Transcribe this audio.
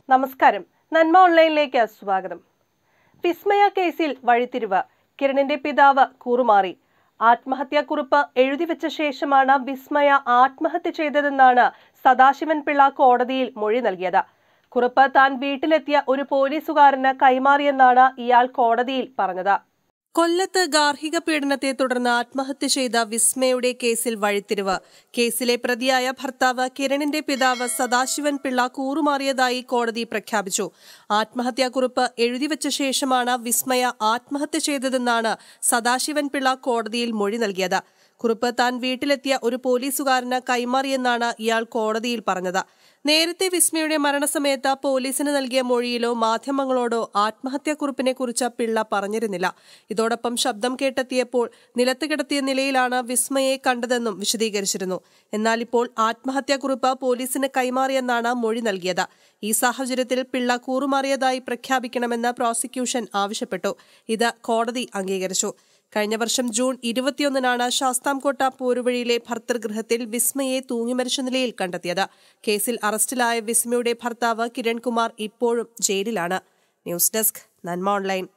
നമസ്കാരം നന്മ ഓൺലൈനിലേക്ക് സ്വാഗതം വിസ്മയ കേസിൽ വഴിത്തിരിവ് കിരണിന്റെ പിതാവ് കൂറുമാറി ആത്മഹത്യാക്കുറിപ്പ് എഴുതിവെച്ച ശേഷമാണ് വിസ്മയ ആത്മഹത്യ ചെയ്തതെന്നാണ് സദാശിവൻ പിള്ള കോടതിയിൽ മൊഴി നൽകിയത് കുറിപ്പ് താൻ വീട്ടിലെത്തിയ ഒരു പോലീസുകാരന് കൈമാറിയെന്നാണ് ഇയാൾ കോടതിയിൽ പറഞ്ഞത് കൊല്ലത്ത് ഗാർഹിക പീഡനത്തെ തുടർന്ന് ആത്മഹത്യ ചെയ്ത വിസ്മയുടെ കേസിൽ വഴിത്തിരിവ് കേസിലെ പ്രതിയായ ഭർത്താവ് കിരണിന്റെ പിതാവ് സദാശിവൻ പിള്ള കൂറുമാറിയതായി കോടതി പ്രഖ്യാപിച്ചു ആത്മഹത്യാക്കുറിപ്പ് എഴുതിവെച്ച ശേഷമാണ് വിസ്മയ ആത്മഹത്യ ചെയ്തതെന്നാണ് സദാശിവൻ പിള്ള കോടതിയിൽ മൊഴി നൽകിയത് കുറിപ്പ് താൻ വീട്ടിലെത്തിയ ഒരു പോലീസുകാരന് കൈമാറിയെന്നാണ് ഇയാൾ കോടതിയിൽ പറഞ്ഞത് നേരത്തെ വിസ്മയുടെ മരണസമയത്ത് പോലീസിന് നൽകിയ മൊഴിയിലോ മാധ്യമങ്ങളോടോ ആത്മഹത്യാക്കുറിപ്പിനെ കുറിച്ച് പിള്ള പറഞ്ഞിരുന്നില്ല ഇതോടൊപ്പം ശബ്ദം കേട്ടെത്തിയപ്പോൾ നിലത്ത് കിടത്തിയ നിലയിലാണ് വിസ്മയെ കണ്ടതെന്നും വിശദീകരിച്ചിരുന്നു എന്നാൽ ഇപ്പോൾ ആത്മഹത്യാക്കുറിപ്പ് പോലീസിന് കൈമാറിയെന്നാണ് മൊഴി നൽകിയത് ഈ സാഹചര്യത്തിൽ പിള്ള കൂറുമാറിയതായി പ്രഖ്യാപിക്കണമെന്ന് പ്രോസിക്യൂഷൻ ആവശ്യപ്പെട്ടു ഇത് കോടതി അംഗീകരിച്ചു കഴിഞ്ഞ വർഷം ജൂൺ ഇരുപത്തിയൊന്നിനാണ് ശാസ്താംകോട്ട പോരുവഴിയിലെ ഭർത്തൃഗൃഹത്തിൽ വിസ്മയെ തൂങ്ങിമരിച്ച നിലയിൽ കണ്ടെത്തിയത് കേസിൽ അറസ്റ്റിലായ വിസ്മയുടെ ഭർത്താവ് കിരൺകുമാർ ഇപ്പോഴും ജയിലിലാണ് ന്യൂസ് ഡെസ്ക് നന്മ ഓൺലൈൻ